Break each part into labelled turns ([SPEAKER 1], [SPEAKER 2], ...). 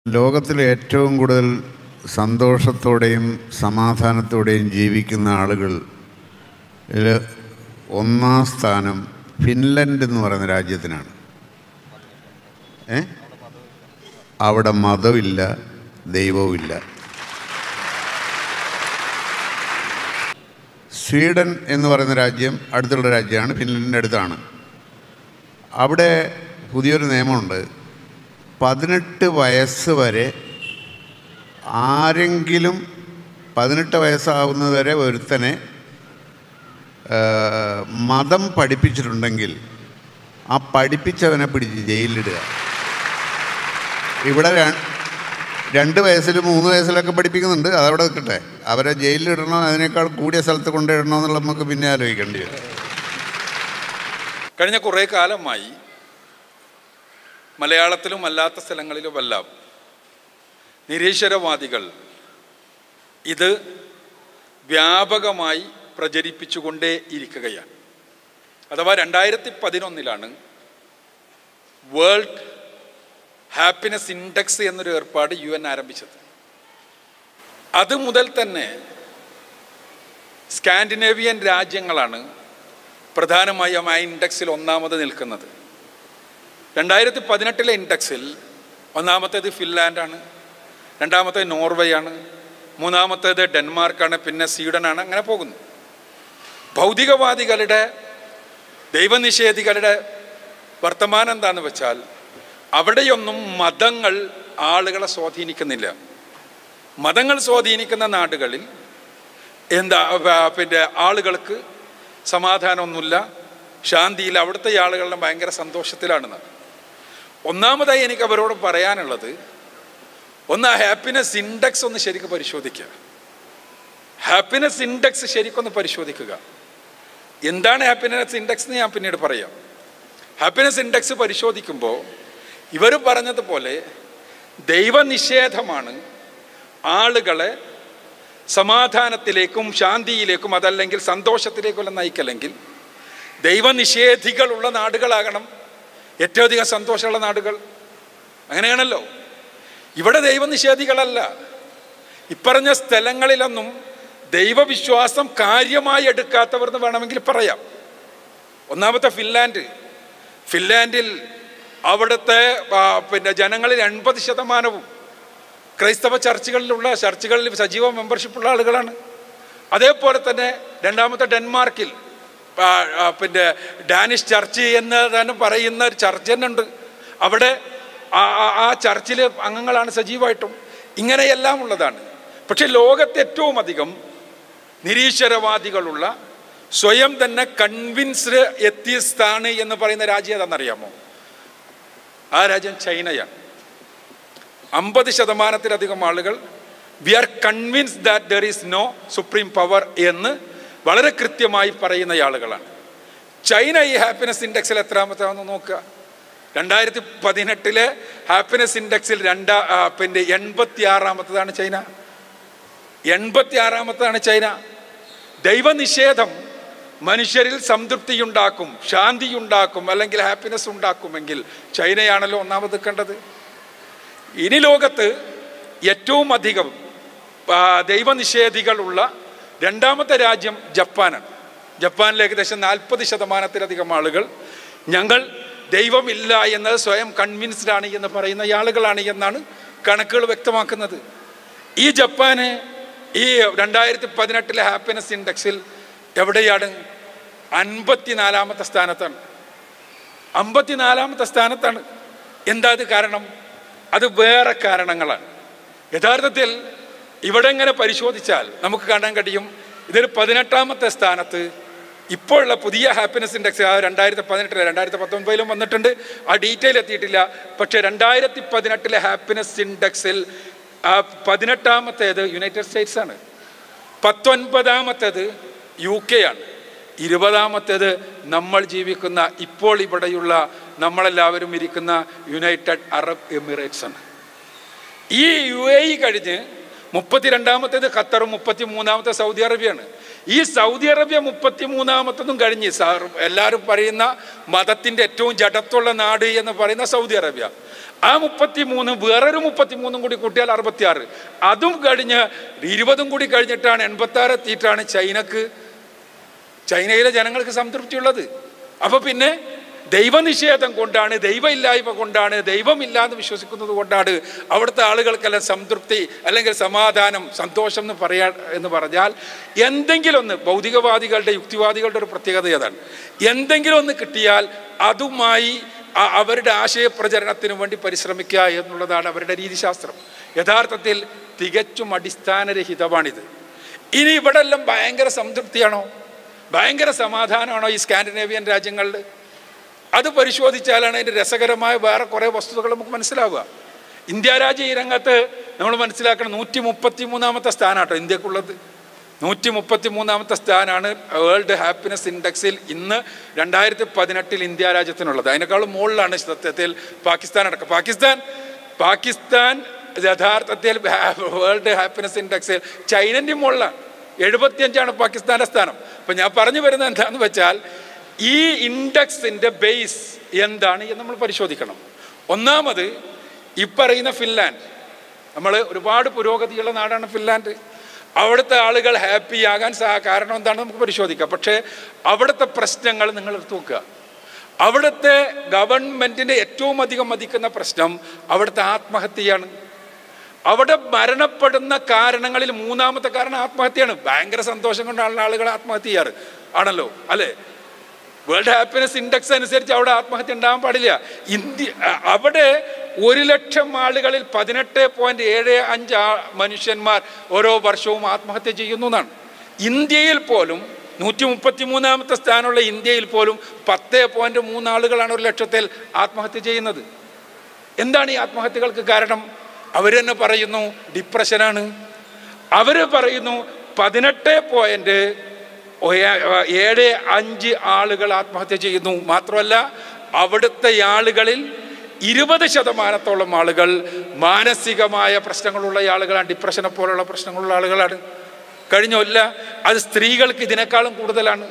[SPEAKER 1] ലോകത്തിൽ ഏറ്റവും കൂടുതൽ സന്തോഷത്തോടെയും സമാധാനത്തോടെയും ജീവിക്കുന്ന ആളുകൾ ഇതിൽ ഒന്നാം സ്ഥാനം ഫിൻലൻഡ് എന്ന് പറയുന്ന രാജ്യത്തിനാണ് ഏ അവിടെ മതമില്ല ദൈവവുമില്ല സ്വീഡൻ എന്ന് പറയുന്ന രാജ്യം അടുത്തുള്ള രാജ്യമാണ് ഫിൻലൻഡിൻ്റെ അടുത്താണ് അവിടെ പുതിയൊരു നിയമമുണ്ട് പതിനെട്ട് വയസ്സ് വരെ ആരെങ്കിലും പതിനെട്ട് വയസ്സാവുന്നത് വരെ ഒരുത്തനെ ആ, മതം പഠിപ്പിച്ചിട്ടുണ്ടെങ്കിൽ ആ പഠിപ്പിച്ചവനെ പിടിച്ച് ജയിലിലിടുക ഇവിടെ ര- രണ്ട് വയസ്സിൽ മൂന്ന് വയസ്സിലൊക്കെ പഠിപ്പിക്കുന്നുണ്ട് അതവിടെ നിൽക്കട്ടെ അവരെ ജയിലിലിടണോ അതിനേക്കാൾ കൂടിയ സ്ഥലത്ത് കൊണ്ടിടണോ എന്നുള്ള നമുക്ക് പിന്നെ ആലോചിക്കേണ്ടി വരും
[SPEAKER 2] കഴിഞ്ഞ കുറേ കാലമായി മലയാളത്തിലും അല്ലാത്ത സ്ഥലങ്ങളിലുമെല്ലാം നിരീശ്വരവാദികൾ ഇത് വ്യാപകമായി പ്രചരിപ്പിച്ചുകൊണ്ടേ ഇരിക്കുകയാണ് അഥവാ രണ്ടായിരത്തി പതിനൊന്നിലാണ് വേൾഡ് ഹാപ്പിനെസ് ഇൻഡെക്സ് എന്നൊരു ഏർപ്പാട് യു എൻ ആരംഭിച്ചത് അത് മുതൽ തന്നെ സ്കാൻഡിനേവിയൻ രാജ്യങ്ങളാണ് പ്രധാനമായും ആ ഇൻഡെക്സിൽ ഒന്നാമത് നിൽക്കുന്നത് രണ്ടായിരത്തി പതിനെട്ടിലെ ഇൻഡെക്സിൽ ഒന്നാമത്തേത് ഫിൻലാൻഡാണ് രണ്ടാമത്തേത് നോർവേയാണ് മൂന്നാമത്തേത് ഡെൻമാർക്കാണ് പിന്നെ സ്വീഡനാണ് അങ്ങനെ പോകുന്നു ഭൗതികവാദികളുടെ ദൈവനിഷേധികളുടെ വർത്തമാനം എന്താന്ന് വെച്ചാൽ അവിടെയൊന്നും മതങ്ങൾ ആളുകളെ സ്വാധീനിക്കുന്നില്ല മതങ്ങൾ സ്വാധീനിക്കുന്ന നാടുകളിൽ എന്താ വ- പിന്നെ ആളുകൾക്ക് സമാധാനമൊന്നുമില്ല ശാന്തിയില്ല അവിടുത്തെ ആളുകളുടെ ഭയങ്കര സന്തോഷത്തിലാണെന്ന് ഒന്നാമതായി എനിക്ക് അവരോട് പറയാനുള്ളത് ഒന്ന് ആ ഹാപ്പിനെസ് ഇൻഡെക്സ് ഒന്ന് ശരിക്കും പരിശോധിക്കുക ഹാപ്പിനെസ് ഇൻഡെക്സ് ശരിക്കൊന്ന് പരിശോധിക്കുക എന്താണ് ഹാപ്പിനെസ് ഇൻഡെക്സ് എന്ന് ഞാൻ പിന്നീട് പറയാം ഹാപ്പിനെസ് ഇൻഡെക്സ് പരിശോധിക്കുമ്പോൾ ഇവർ പറഞ്ഞതുപോലെ ദൈവനിഷേധമാണ് ആളുകളെ സമാധാനത്തിലേക്കും ശാന്തിയിലേക്കും അതല്ലെങ്കിൽ സന്തോഷത്തിലേക്കുള്ള നയിക്കല്ലെങ്കിൽ ദൈവനിഷേധികളുള്ള നാടുകളാകണം ഏറ്റവും അധികം സന്തോഷമുള്ള നാടുകൾ അങ്ങനെയാണല്ലോ ഇവിടെ ദൈവനിഷേധികളല്ല ഇപ്പറഞ്ഞ സ്ഥലങ്ങളിലൊന്നും ദൈവവിശ്വാസം കാര്യമായി എടുക്കാത്തവർ എന്ന് വേണമെങ്കിൽ പറയാം ഒന്നാമത്തെ ഫിൻലാൻഡ് ഫിൻലാൻഡിൽ അവിടുത്തെ ആ, പിന്നെ ജനങ്ങളിൽ എൺപത് ശതമാനവും ക്രൈസ്തവ ചർച്ചുകളിലുള്ള ചർച്ചുകളിൽ സജീവ മെമ്പർഷിപ്പുള്ള ആളുകളാണ് അതേപോലെ തന്നെ രണ്ടാമത്തെ ഡെൻമാർക്കിൽ ആ, ആ, പിന്നെ ഡാനിഷ് ചർച്ച് എന്ന് തന്നെ പറയുന്ന ഒരു ചർച്ച് തന്നെ ഉണ്ട് അവിടെ ആ- ആ- ആ ചർച്ചിൽ അംഗങ്ങളാണ് സജീവമായിട്ടും ഇങ്ങനെയെല്ലാം ഉള്ളതാണ് പക്ഷെ ലോകത്ത് ഏറ്റവും അധികം നിരീശ്വരവാദികളുള്ള സ്വയം തന്നെ കൺവിൻസ്ഡ് എത്തിയസ്താണ് എന്ന് പറയുന്ന രാജ്യം ഏതാണെന്നറിയാമോ ആ രാജ്യം ചൈനയാണ് അമ്പത് ശതമാനത്തിലധികം ആളുകൾ we are convince that there is no supreme power എന്ന് വളരെ കൃത്യമായി പറയുന്ന ആളുകളാണ് ചൈന ഈ ഹാപ്പിനെസ് ഇൻഡെക്സിൽ എത്രാമത്താണെന്ന് നോക്കുക രണ്ടായിരത്തി പതിനെട്ടിലെ ഹാപ്പിനെസ് ഇൻഡെക്സിൽ രണ്ടാ ആ, പിന്നെ എൺപത്തി ആറാമത്തതാണ് ചൈന എൺപത്തി ആറാമത്താണ് ചൈന ദൈവനിഷേധം മനുഷ്യരിൽ സംതൃപ്തിയുണ്ടാക്കും ശാന്തിയുണ്ടാക്കും അല്ലെങ്കിൽ ഹാപ്പിനെസ് ഉണ്ടാക്കുമെങ്കിൽ ചൈനയാണല്ലോ ഒന്നാമത് നിൽക്കേണ്ടത് ഇനി ലോകത്ത് ഏറ്റവും അധികം ആ, ദൈവനിഷേധികളുള്ള രണ്ടാമത്തെ രാജ്യം ജപ്പാനാണ് ജപ്പാനിൽ ഏകദേശം നാൽപ്പത് ശതമാനത്തിലധികം ആളുകൾ ഞങ്ങൾ ദൈവമില്ല എന്നത് സ്വയം കൺവിൻസ്ഡ് ആണ് എന്ന് പറയുന്ന ആളുകളാണ് എന്നാണ് കണക്കുകൾ വ്യക്തമാക്കുന്നത് ഈ ജപ്പാന് ഈ രണ്ടായിരത്തി പതിനെട്ടിലെ ഹാപ്പിനെസ് ഇൻഡെക്സിൽ എവിടെയാണ് അൻപത്തിനാലാമത്തെ സ്ഥാനത്താണ് അമ്പത്തിനാലാമത്തെ സ്ഥാനത്താണ് എന്താ ഇത് കാരണം അത് വേറെ കാരണങ്ങളാണ് യഥാർത്ഥത്തിൽ ഇവിടെ ഇങ്ങനെ പരിശോധിച്ചാൽ നമുക്ക് കാണാൻ കഴിയും ഇതൊരു പതിനെട്ടാമത്തെ സ്ഥാനത്ത് ഇപ്പോഴുള്ള പുതിയ ഹാപ്പിനെസ് ഇൻഡെക്സ് ആ രണ്ടായിരത്തി പതിനെട്ടിലെ രണ്ടായിരത്തി പത്തൊൻപതിലും വന്നിട്ടുണ്ട് ആ ഡീറ്റെയിൽ എത്തിയിട്ടില്ല പക്ഷേ രണ്ടായിരത്തി പതിനെട്ടിലെ ഹാപ്പിനെസ് ഇൻഡെക്സിൽ ആ പതിനെട്ടാമത്തേത് യുണൈറ്റഡ് സ്റ്റേറ്റ്സ് ആണ് പത്തൊൻപതാമത്തേത് യു കെ ആണ് ഇരുപതാമത്തേത് നമ്മൾ ജീവിക്കുന്ന ഇപ്പോൾ ഇവിടെയുള്ള നമ്മളെല്ലാവരും ഇരിക്കുന്ന യുണൈറ്റഡ് അറബ് എമിറേറ്റ്സ് ആണ് ഈ യു എ ഇ കഴിഞ്ഞ് മുപ്പത്തിരണ്ടാമത്തേത് ഖത്തറും മുപ്പത്തി മൂന്നാമത്തെ സൗദി അറേബ്യയാണ് ഈ സൗദി അറേബ്യ മുപ്പത്തി മൂന്നാമത്തതും കഴിഞ്ഞ് സാർ എല്ലാവരും പറയുന്ന മതത്തിൻ്റെ ഏറ്റവും ജഡത്തുള്ള നാട് എന്ന് പറയുന്ന സൗദി അറേബ്യ ആ മുപ്പത്തി മൂന്ന് വേറൊരു മുപ്പത്തി മൂന്നും കൂടി കൂട്ടിയാൽ അറുപത്തിയാറ് അതും കഴിഞ്ഞ് ഇരുപതും കൂടി കഴിഞ്ഞിട്ടാണ് എൺപത്തി ആറ് എത്തിയിട്ടാണ് ചൈനക്ക് ചൈനയിലെ ജനങ്ങൾക്ക് സംതൃപ്തിയുള്ളത് അപ്പൊ പിന്നെ ദൈവനിഷേധം കൊണ്ടാണ് ദൈവമില്ലായ്മ കൊണ്ടാണ് ദൈവമില്ലാന്ന് വിശ്വസിക്കുന്നത് കൊണ്ടാണ് അവിടുത്തെ ആളുകൾക്കെല്ലാം സംതൃപ്തി അല്ലെങ്കിൽ സമാധാനം സന്തോഷം എന്ന് പറയാ എന്ന് പറഞ്ഞാൽ എന്തെങ്കിലും ഒന്ന് ഭൗതികവാദികളുടെ യുക്തിവാദികളുടെ ഒരു പ്രത്യേകത ഏതാണ് എന്തെങ്കിലും ഒന്ന് കിട്ടിയാൽ അതുമായി അ- അവരുടെ ആശയപ്രചരണത്തിന് വേണ്ടി പരിശ്രമിക്കുക എന്നുള്ളതാണ് അവരുടെ രീതിശാസ്ത്രം യഥാർത്ഥത്തിൽ തികച്ചും അടിസ്ഥാനരഹിതമാണിത് ഇനി ഇവിടെ എല്ലാം ഭയങ്കര സംതൃപ്തിയാണോ ഭയങ്കര സമാധാനമാണോ ഈ സ്കാൻഡിനേവിയൻ രാജ്യങ്ങളിൽ അത് പരിശോധിച്ചാലാണ് അതിൻ്റെ രസകരമായ വേറെ കുറേ വസ്തുതകൾ നമുക്ക് മനസ്സിലാവുക ഇന്ത്യ രാജ്യം ഈ രംഗത്ത് നമ്മൾ മനസ്സിലാക്കണം നൂറ്റി മുപ്പത്തി മൂന്നാമത്തെ സ്ഥാനമാട്ടോ ഇന്ത്യക്കുള്ളത് നൂറ്റി മുപ്പത്തി മൂന്നാമത്തെ സ്ഥാനമാണ് വേൾഡ് ഹാപ്പിനെസ് ഇൻഡെക്സിൽ ഇന്ന് രണ്ടായിരത്തി പതിനെട്ടിൽ ഇന്ത്യ രാജ്യത്തിനുള്ളത് അതിനേക്കാളും മുകളിലാണ് സത്യത്തിൽ പാകിസ്ഥാൻ അടക്കം പാകിസ്ഥാൻ പാകിസ്ഥാൻ യഥാർത്ഥത്തിൽ വേൾഡ് ഹാപ്പിനെസ് ഇൻഡെക്സിൽ ചൈനൻ്റെ മുകളിലാണ് എഴുപത്തിയഞ്ചാണ് പാകിസ്ഥാന്റെ സ്ഥാനം അപ്പം ഞാൻ പറഞ്ഞു വരുന്നത് എന്താണെന്ന് വെച്ചാൽ ഈ ഇൻഡെക്സിൻ്റെ ബേസ് എന്താണ് എന്ന് നമ്മൾ പരിശോധിക്കണം ഒന്നാമത് ഈ പറയുന്ന ഫിൻലാൻഡ് നമ്മൾ ഒരുപാട് പുരോഗതിയുള്ള നാടാണ് ഫിൻലാൻഡ് അവിടുത്തെ ആളുകൾ ഹാപ്പി ആകാൻ സാ കാരണം എന്താണെന്ന് നമുക്ക് പരിശോധിക്കാം പക്ഷേ അവിടുത്തെ പ്രശ്നങ്ങൾ നിങ്ങൾ എടുത്തു നോക്കുക അവിടുത്തെ ഗവൺമെൻറ്റിൻ്റെ ഏറ്റവും അധികം മതിക്കുന്ന പ്രശ്നം അവിടുത്തെ ആത്മഹത്യയാണ് അവിടെ മരണപ്പെടുന്ന കാരണങ്ങളിൽ മൂന്നാമത്തെ കാരണം ആത്മഹത്യയാണ് ഭയങ്കര സന്തോഷം കൊണ്ടാണ് ആളുകൾ ആത്മഹത്യ ചെയ്യാറ് ആണല്ലോ അല്ലേ വേൾഡ് ഹാപ്പിനെസ് ഇൻഡെക്സ് അനുസരിച്ച് അവിടെ ആത്മഹത്യ ഉണ്ടാകാൻ പാടില്ല ഇന്ത്യ അ- അവിടെ ഒരു ലക്ഷം ആളുകളിൽ പതിനെട്ട് പോയിന്റ് ഏഴ് അഞ്ച് ആ- മനുഷ്യന്മാർ ഓരോ വർഷവും ആത്മഹത്യ ചെയ്യുന്നു എന്നാണ് ഇന്ത്യയിൽ പോലും നൂറ്റി മുപ്പത്തി മൂന്നാമത്തെ സ്ഥാനമുള്ള ഇന്ത്യയിൽ പോലും പത്ത് പോയിന്റ് മൂന്ന് ആളുകളാണ് ഒരു ലക്ഷത്തിൽ ആത്മഹത്യ ചെയ്യുന്നത് എന്താണ് ഈ ആത്മഹത്യകൾക്ക് കാരണം അവർ തന്നെ പറയുന്നു ഡിപ്രഷനാണ് അവർ പറയുന്നു പതിനെട്ട് പോയിന്റ് ഏഴ് അഞ്ച് ആളുകൾ ആത്മഹത്യ ചെയ്യുന്നു മാത്രമല്ല അവിടുത്തെ ആളുകളിൽ ഇരുപത് ശതമാനത്തോളം ആളുകൾ മാനസികമായ പ്രശ്നങ്ങളുള്ള ആളുകളാണ് ഡിപ്രഷനെ പോലുള്ള പ്രശ്നങ്ങളുള്ള ആളുകളാണ് കഴിഞ്ഞ കൊല്ല അത് സ്ത്രീകൾക്ക് ഇതിനേക്കാളും കൂടുതലാണ്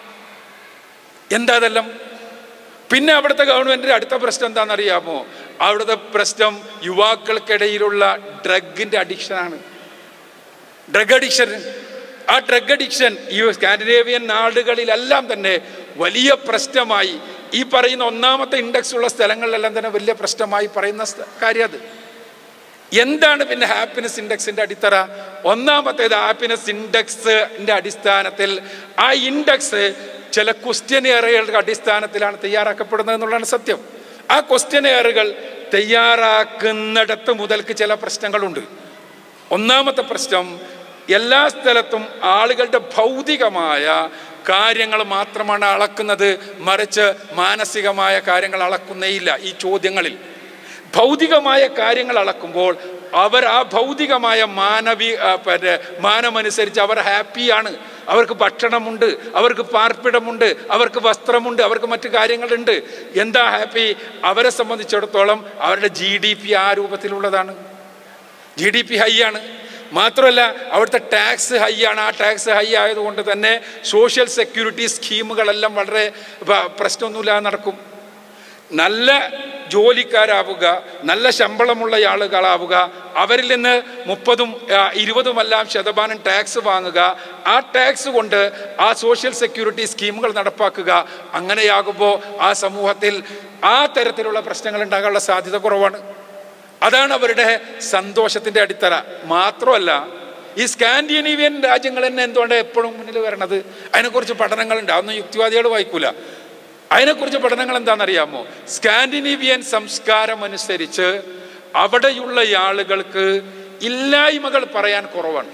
[SPEAKER 2] എന്താ അതെല്ലാം പിന്നെ അവിടുത്തെ ഗവൺമെൻറ്റിൻ്റെ അടുത്ത പ്രശ്നം എന്താണെന്നറിയാമോ അവിടുത്തെ പ്രശ്നം യുവാക്കൾക്കിടയിലുള്ള ഡ്രഗിൻ്റെ അഡിക്ഷനാണ് ഡ്രഗ് അഡിക്ഷൻ ആ ഡ്രഗ് അഡിക്ഷൻ ഈ സ്കാൻഡിനേവിയൻ നാടുകളിലെല്ലാം തന്നെ വലിയ പ്രശ്നമായി ഈ പറയുന്ന ഒന്നാമത്തെ ഇൻഡെക്സ് ഉള്ള സ്ഥലങ്ങളിലെല്ലാം തന്നെ വലിയ പ്രശ്നമായി പറയുന്ന സ്ഥ- കാര്യം അത് എന്താണ് പിന്നെ ഹാപ്പിനെസ് ഇൻഡെക്സിന്റെ അടിത്തറ ഒന്നാമത്തേത് ഹാപ്പിനെസ് ഇൻഡെക്സിന്റെ അടിസ്ഥാനത്തിൽ ആ ഇൻഡെക്സ് ചില ക്വസ്റ്റ്യനെയറുകളുടെ അടിസ്ഥാനത്തിലാണ് തയ്യാറാക്കപ്പെടുന്നത് എന്നുള്ളതാണ് സത്യം ആ ക്വസ്റ്റ്യനെയറുകൾ തയ്യാറാക്കുന്നിടത്ത് മുതൽക്ക് ചില പ്രശ്നങ്ങളുണ്ട് ഒന്നാമത്തെ പ്രശ്നം എല്ലാ സ്ഥലത്തും ആളുകളുടെ ഭൗതികമായ കാര്യങ്ങൾ മാത്രമാണ് അളക്കുന്നത് മറിച്ച് മാനസികമായ കാര്യങ്ങൾ അളക്കുന്നേയില്ല ഈ ചോദ്യങ്ങളിൽ ഭൗതികമായ കാര്യങ്ങൾ അളക്കുമ്പോൾ അവർ ആ ഭൗതികമായ മാനവി ആ, പിന്നെ മാനമനുസരിച്ച് അവർ ഹാപ്പിയാണ് അവർക്ക് ഭക്ഷണമുണ്ട് അവർക്ക് പാർപ്പിടമുണ്ട് അവർക്ക് വസ്ത്രമുണ്ട് അവർക്ക് മറ്റു കാര്യങ്ങളുണ്ട് എന്താ ഹാപ്പി അവരെ സംബന്ധിച്ചിടത്തോളം അവരുടെ ജി ഡി പി ആ രൂപത്തിലുള്ളതാണ് ജി ഡി പി ഹൈ ആണ് മാത്രമല്ല അവിടുത്തെ ടാക്സ് ഹൈ ആണ് ആ ടാക്സ് ഹൈ ആയതുകൊണ്ട് തന്നെ സോഷ്യൽ സെക്യൂരിറ്റി സ്കീമുകളെല്ലാം വളരെ പ- പ്രശ്നമൊന്നുമില്ലാതെ നടക്കും നല്ല ജോലിക്കാരാവുക നല്ല ശമ്പളമുള്ള ആളുകളാവുക അവരിൽ നിന്ന് മുപ്പതും ആ, ഇരുപതുമെല്ലാം ശതമാനം ടാക്സ് വാങ്ങുക ആ ടാക്സ് കൊണ്ട് ആ സോഷ്യൽ സെക്യൂരിറ്റി സ്കീമുകൾ നടപ്പാക്കുക അങ്ങനെയാകുമ്പോൾ ആ സമൂഹത്തിൽ ആ തരത്തിലുള്ള പ്രശ്നങ്ങൾ ഉണ്ടാകാനുള്ള സാധ്യത കുറവാണ് അതാണ് അവരുടെ സന്തോഷത്തിൻ്റെ അടിത്തറ മാത്രമല്ല ഈ സ്കാൻഡിനേവിയൻ രാജ്യങ്ങൾ തന്നെ എന്തുകൊണ്ട് എപ്പോഴും മുന്നിൽ വരണത് അതിനെക്കുറിച്ച് പഠനങ്ങളുണ്ട് അതൊന്നും യുക്തിവാദികൾ വായിക്കൂല അതിനെക്കുറിച്ച് പഠനങ്ങൾ എന്താണെന്നറിയാമോ സ്കാൻഡിനേവിയൻ സംസ്കാരം അനുസരിച്ച് അവിടെയുള്ള ആളുകൾക്ക് ഇല്ലായ്മകൾ പറയാൻ കുറവാണ്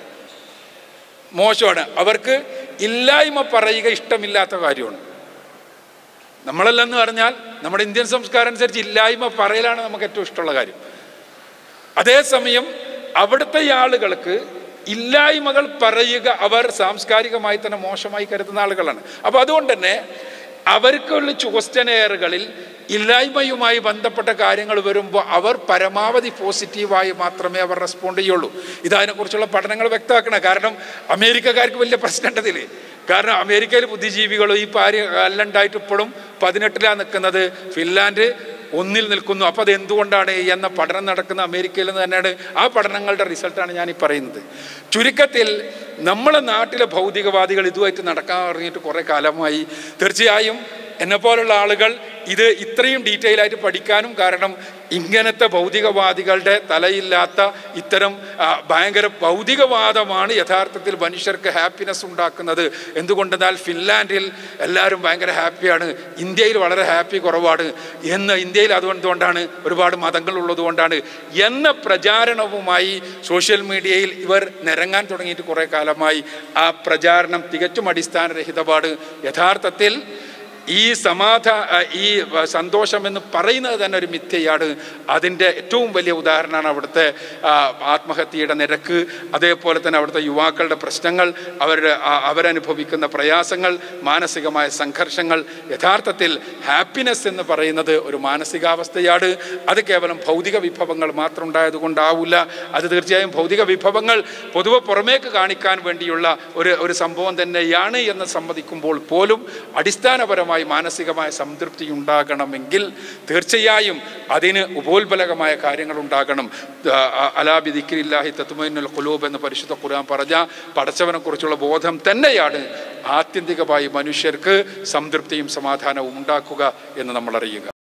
[SPEAKER 2] മോശമാണ് അവർക്ക് ഇല്ലായ്മ പറയുക ഇഷ്ടമില്ലാത്ത കാര്യമാണ് നമ്മളല്ലെന്ന് പറഞ്ഞാൽ നമ്മുടെ ഇന്ത്യൻ സംസ്കാരം അനുസരിച്ച് ഇല്ലായ്മ പറയലാണ് നമുക്ക് ഏറ്റവും ഇഷ്ടമുള്ള കാര്യം അതേസമയം അവിടുത്തെ ആളുകൾക്ക് ഇല്ലായ്മകൾ പറയുക അവർ സാംസ്കാരികമായി തന്നെ മോശമായി കരുതുന്ന ആളുകളാണ് അപ്പോൾ അതുകൊണ്ട് തന്നെ അവർക്കുള്ള ക്വസ്റ്റനെയറുകളിൽ ഇല്ലായ്മയുമായി ബന്ധപ്പെട്ട കാര്യങ്ങൾ വരുമ്പോൾ അവർ പരമാവധി പോസിറ്റീവായി മാത്രമേ അവർ റെസ്പോണ്ട് ചെയ്യുള്ളൂ ഇതതിനെക്കുറിച്ചുള്ള പഠനങ്ങൾ വ്യക്തമാക്കണം കാരണം അമേരിക്കക്കാർക്ക് വലിയ പ്രശ്നമുണ്ടതിൽ കാരണം അമേരിക്കയിൽ ബുദ്ധിജീവികളും ഈ പാര് അല്ലണ്ടായിട്ട് ഇപ്പോഴും പതിനെട്ടിലാണ് നിൽക്കുന്നത് ഫിൻലാൻഡ് ഒന്നിൽ നിൽക്കുന്നു അപ്പോൾ അത് എന്തുകൊണ്ടാണ് എന്ന പഠനം നടക്കുന്ന അമേരിക്കയിൽ നിന്ന് തന്നെയാണ് ആ പഠനങ്ങളുടെ റിസൾട്ടാണ് ഞാൻ ഈ പറയുന്നത് ചുരുക്കത്തിൽ നമ്മളെ നാട്ടിലെ ഭൗതികവാദികൾ ഇതുമായിട്ട് നടക്കാൻ ഇറങ്ങിയിട്ട് കുറേ കാലമായി തീർച്ചയായും എന്നെപ്പോലുള്ള ആളുകൾ ഇത് ഇത്രയും ഡീറ്റെയിൽ ആയിട്ട് പഠിക്കാനും കാരണം ഇങ്ങനത്തെ ഭൗതികവാദികളുടെ തലയില്ലാത്ത ഇത്തരം ആ, ഭയങ്കര ഭൗതികവാദമാണ് യഥാർത്ഥത്തിൽ മനുഷ്യർക്ക് ഹാപ്പിനെസ് ഉണ്ടാക്കുന്നത് എന്തുകൊണ്ടെന്നാൽ ഫിൻലാൻഡിൽ എല്ലാവരും ഭയങ്കര ഹാപ്പിയാണ് ഇന്ത്യയിൽ വളരെ ഹാപ്പി കുറവാണ് എന്ന് ഇന്ത്യയിൽ അതുകൊണ്ടാണ് ഒരുപാട് മതങ്ങൾ ഉള്ളതുകൊണ്ടാണ് എന്ന പ്രചാരണവുമായി സോഷ്യൽ മീഡിയയിൽ ഇവർ നിരങ്ങാൻ തുടങ്ങിയിട്ട് കുറേ കാലമായി ആ പ്രചാരണം തികച്ചും അടിസ്ഥാനരഹിതമാണ് യഥാർത്ഥത്തിൽ ഈ സമാധാ ആ, ഈ വ- സന്തോഷം എന്ന് പറയുന്നത് തന്നെ ഒരു മിഥ്യയാണ് അതിൻ്റെ ഏറ്റവും വലിയ ഉദാഹരണമാണ് അവിടുത്തെ ആ, ആത്മഹത്യയുടെ നിരക്ക് അതേപോലെ തന്നെ അവിടുത്തെ യുവാക്കളുടെ പ്രശ്നങ്ങൾ അവരുടെ ആ- അവരനുഭവിക്കുന്ന പ്രയാസങ്ങൾ മാനസികമായ സംഘർഷങ്ങൾ യഥാർത്ഥത്തിൽ ഹാപ്പിനെസ് എന്ന് പറയുന്നത് ഒരു മാനസികാവസ്ഥയാണ് അത് കേവലം ഭൗതിക വിഭവങ്ങൾ മാത്രം ഉണ്ടായതുകൊണ്ടാവില്ല അത് തീർച്ചയായും ഭൗതിക വിഭവങ്ങൾ പൊതുവെ പുറമേക്ക് കാണിക്കാൻ വേണ്ടിയുള്ള ഒരു ഒരു സംഭവം തന്നെയാണ് എന്ന് സമ്മതിക്കുമ്പോൾ പോലും അടിസ്ഥാനപരമായി മാനസികമായ സംതൃപ്തി ഉണ്ടാകണമെങ്കിൽ തീർച്ചയായും അതിന് ഉപോത്ബലകമായ കാര്യങ്ങൾ ഉണ്ടാകണം അലാബി ദിക്കില്ലാഹി തത്മൈനുൽ ഖുലൂബ് എന്ന് പരിശുദ്ധ ഖുർആൻ പറഞ്ഞ പടച്ചവനെ കുറിച്ചുള്ള ബോധം തന്നെയാണ് ആത്യന്തികമായി മനുഷ്യർക്ക് സംതൃപ്തിയും സമാധാനവും ഉണ്ടാക്കുക എന്ന് നമ്മൾ അറിയുക